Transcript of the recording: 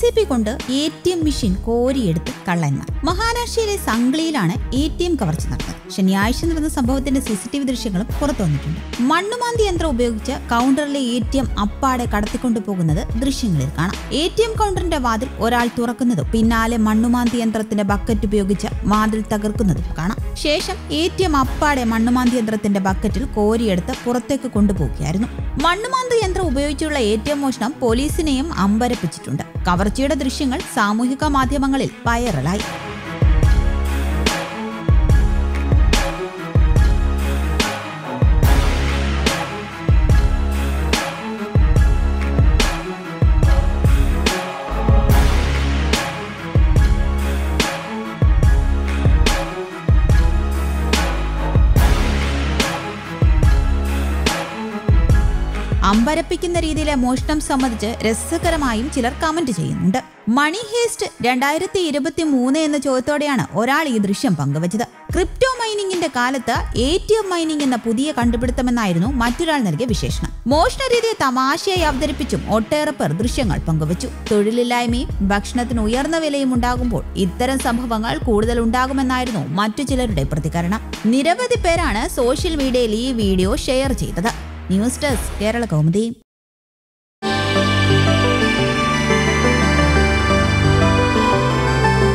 C P കൊണ്ട് A T M machine കോരിയെടുത്ത് കള്ളന്മാർ മഹാരാഷ്ട്രയിലെ സംഗ്ലിയിലാണ് എ ടി എം കവർച്ച നടന്നത് ശനിയാഴ്ച നടന്ന സംഭവത്തിന്റെ സി സി ടി വി ദൃശ്യങ്ങളും പുറത്തു വന്നിട്ടുണ്ട് മണ്ണുമാന്തി യന്ത്രം ഉപയോഗിച്ച് കൗണ്ടറിലെ എ ടി എം അപ്പാടെ കടത്തിക്കൊണ്ടു പോകുന്നത് ദൃശ്യങ്ങളിൽ കാണാം എ ടി എം കൗണ്ടറിന്റെ വാതിൽ ഒരാൾ തുറക്കുന്നതും പിന്നാലെ മണ്ണുമാന്തി യന്ത്രത്തിന്റെ ബക്കറ്റ് ഉപയോഗിച്ച് വാതിൽ തകർക്കുന്നതും കാണാം ശേഷം എ ടി എം അപ്പാടെ മണ്ണുമാന്തി യന്ത്രത്തിന്റെ ബക്കറ്റിൽ കോരിയെടുത്ത് പുറത്തേക്ക് കൊണ്ടുപോവുകയായിരുന്നു മണ്ണുമാന്തി യന്ത്രം ഉപയോഗിച്ചുള്ള എ ടി എം മോഷണം പോലീസിനെയും അമ്പരപ്പിച്ചിട്ടുണ്ട് കവർച്ചയുടെ ദൃശ്യങ്ങൾ സാമൂഹിക മാധ്യമങ്ങളിൽ വൈറലായി അമ്പരപ്പിക്കുന്ന രീതിയിലെ മോഷണം സംബന്ധിച്ച് രസകരമായും ചിലർ കമന്റ് ചെയ്യുന്നുണ്ട് മണി ഹേസ്റ്റ് രണ്ടായിരത്തി ഇരുപത്തി മൂന്ന് എന്ന ചോദ്യത്തോടെയാണ് ഒരാൾ ഈ ദൃശ്യം പങ്കുവച്ചത് ക്രിപ്റ്റോ മൈനിങ്ങിന്റെ കാലത്ത് എ ടി എം മൈനിങ് എന്ന പുതിയ കണ്ടുപിടുത്തമെന്നായിരുന്നു മറ്റൊരാൾ നൽകിയ വിശേഷണം മോഷണ രീതിയെ തമാശയായി അവതരിപ്പിച്ചും ഒട്ടേറെ പേർ ദൃശ്യങ്ങൾ പങ്കുവച്ചു തൊഴിലില്ലായ്മയും ഭക്ഷണത്തിന് ഉയർന്ന വിലയും ഉണ്ടാകുമ്പോൾ ഇത്തരം സംഭവങ്ങൾ കൂടുതൽ ഉണ്ടാകുമെന്നായിരുന്നു മറ്റു ചിലരുടെ പ്രതികരണം നിരവധി പേരാണ് സോഷ്യൽ മീഡിയയിൽ ഈ വീഡിയോ ഷെയർ ചെയ്തത് ന്യൂസ് ഡെസ്ക് കേരള കൗമുദി